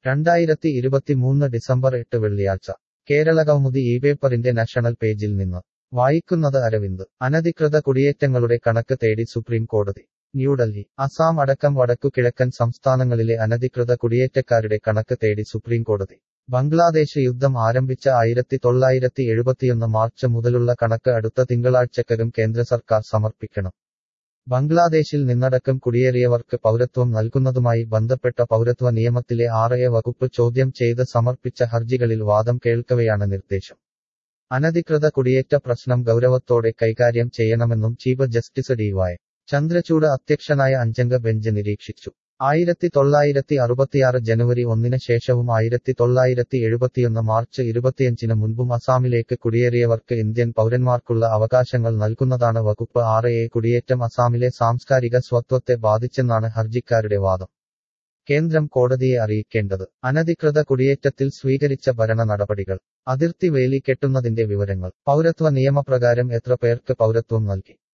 രണ്ടായിരത്തി ഇരുപത്തിമൂന്ന് ഡിസംബർ എട്ട് വെള്ളിയാഴ്ച കേരള കൗമുദി ഈ പേപ്പറിന്റെ നാഷണൽ പേജിൽ നിന്ന് വായിക്കുന്നത് അരവിന്ദ് അനധികൃത കുടിയേറ്റങ്ങളുടെ കണക്ക് തേടി സുപ്രീം കോടതി ന്യൂഡൽഹി അസാം അടക്കം വടക്കു കിഴക്കൻ സംസ്ഥാനങ്ങളിലെ അനധികൃത കുടിയേറ്റക്കാരുടെ കണക്ക് തേടി സുപ്രീം കോടതി ബംഗ്ലാദേശ് യുദ്ധം ആരംഭിച്ച ആയിരത്തി തൊള്ളായിരത്തി എഴുപത്തിയൊന്ന് മാർച്ച് മുതലുള്ള കണക്ക് അടുത്ത തിങ്കളാഴ്ചക്കകം കേന്ദ്ര സർക്കാർ സമർപ്പിക്കണം ബംഗ്ലാദേശിൽ നിന്നടക്കം കുടിയേറിയവർക്ക് പൗരത്വം നൽകുന്നതുമായി ബന്ധപ്പെട്ട പൗരത്വ നിയമത്തിലെ ആറയ വകുപ്പ് ചോദ്യം ചെയ്ത് സമർപ്പിച്ച ഹർജികളിൽ വാദം കേൾക്കവെയാണ് നിർദ്ദേശം അനധികൃത കുടിയേറ്റ പ്രശ്നം ഗൗരവത്തോടെ കൈകാര്യം ചെയ്യണമെന്നും chief justice D Y Chandrachud അധ്യക്ഷനായ അഞ്ചംഗ ബെഞ്ച് നിരീക്ഷിച്ചു ആയിരത്തി തൊള്ളായിരത്തി അറുപത്തിയാറ് ജനുവരി ഒന്നിന് ശേഷവും ആയിരത്തി തൊള്ളായിരത്തി എഴുപത്തിയൊന്ന് മാർച്ച് ഇരുപത്തിയഞ്ചിന് മുൻപും അസാമിലേക്ക് കുടിയേറിയവർക്ക് ഇന്ത്യൻ പൗരന്മാർക്കുള്ള അവകാശങ്ങൾ നൽകുന്നതാണ് വകുപ്പ് ആറ് എ കുടിയേറ്റം അസാമിലെ സാംസ്കാരിക സ്വത്വത്തെ ബാധിച്ചെന്നാണ് ഹർജിക്കാരുടെ വാദം കേന്ദ്രം കോടതിയെ അറിയിക്കേണ്ടത് അനധികൃത കുടിയേറ്റത്തിൽ സ്വീകരിച്ച ഭരണ നടപടികൾ അതിർത്തി വേലി കെട്ടുന്നതിന്റെ വിവരങ്ങൾ പൗരത്വ നിയമപ്രകാരം എത്ര പേർക്ക് പൗരത്വം നൽകി